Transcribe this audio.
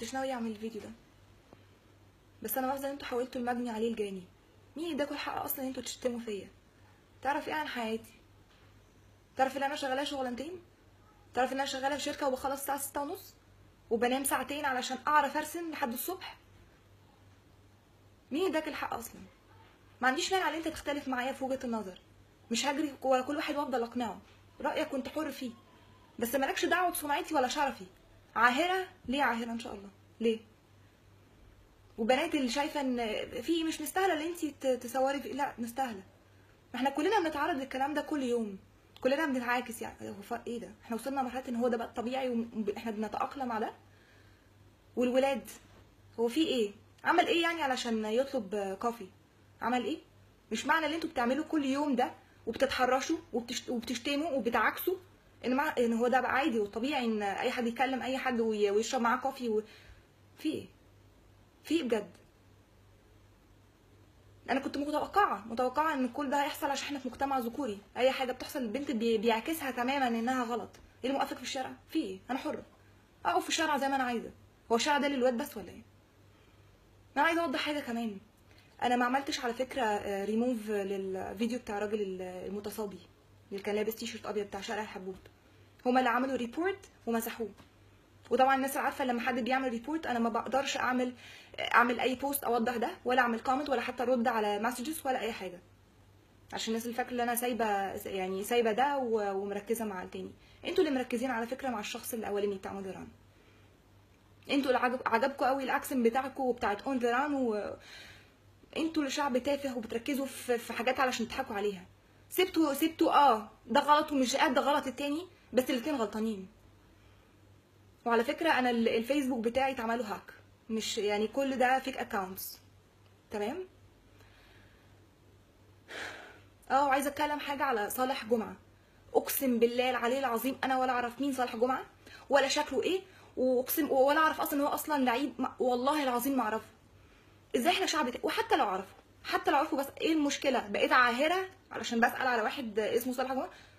كنتش ناوي اعمل الفيديو ده بس انا ملاحظه ان انتوا حاولتوا المجني عليه الجاني مين اداكوا الحق اصلا ان انتوا تشتموا فيا تعرف ايه عن حياتي تعرف ان انا شغاله شغلانتين تعرف ان انا شغاله في شركه وبخلص الساعه ستة ونص وبنام ساعتين علشان اعرف ارسم لحد الصبح مين اداك الحق اصلا ما عنديش مانع ان انت تختلف معايا في وجهه النظر مش هجري ورا كل واحد وافضل اقنعه رايك كنت حر فيه بس مالكش دعوه بسمعتي ولا شرفي عاهره ليه عاهره ان شاء الله ليه وبنات اللي شايفه ان في مش مستاهله ان انت تصوري في... لا مستاهله ما احنا كلنا بنتعرض للكلام ده كل يوم كلنا بنتعاكس يعني هو ف- ايه ده احنا وصلنا لمرحله ان هو ده بقى الطبيعي واحنا بنتاقلم على ده والولاد هو في ايه عمل ايه يعني علشان يطلب كوفي عمل ايه مش معنى اللي انتوا بتعملوه كل يوم ده وبتتحرشوا وبتشت... وبتشتموا وبتعاكسوا ان مع... ان هو ده بقى عادي وطبيعي ان اي حد يكلم اي حد وي... ويشرب معاه كوفي و... في ايه في ايه بجد انا كنت متوقعه متوقعه ان كل ده هيحصل عشان احنا في مجتمع ذكوري اي حاجه بتحصل البنت بي... بيعكسها تماما انها غلط ايه اللي موقفك في الشارع في ايه انا حره اقف في الشارع زي ما انا عايزه هو الشارع ده للواد بس ولا ايه انا عايزه اوضح حاجه كمان انا ما عملتش على فكره ريموف للفيديو بتاع الراجل المتصابي اللي كان لابس تي شيرت ابيض بتاع شارع الحبوب هما اللي عملوا ريبورت ومسحوه وطبعا الناس عارفه لما حد بيعمل ريبورت انا ما بقدرش اعمل اعمل اي بوست اوضح ده ولا اعمل كومنت ولا حتى ارد على مسجز ولا اي حاجه عشان الناس اللي فاكره ان انا سايبه يعني سايبه ده و- ومركزه مع التاني انتوا اللي مركزين على فكره مع الشخص الاولاني بتاع مودران انتوا اللي عجب عجبكم قوي الاكسن بتاعكم وبتاعت اون فيران و انتوا اللي شعب تافه وبتركزوا في, في حاجات علشان تضحكوا عليها سبتوا سبتوا اه ده غلط ومش قد غلط التاني بس الاتنين غلطانين وعلى فكره انا ال- الفيسبوك بتاعي اتعمل له هاك مش يعني كل ده فيك اكونتس تمام اه وعايزه اتكلم حاجه على صالح جمعه اقسم بالله العلي العظيم انا ولا اعرف مين صالح جمعه ولا شكله ايه واقسم ولا اعرف اصلا ان هو اصلا لعيب ما- والله العظيم ما اعرفه ازاي احنا شعب تا- وحتى لو اعرفه حتى لو اعرفه بس ايه المشكله بقيت عاهره علشان بسال على واحد اسمه صالح جمعه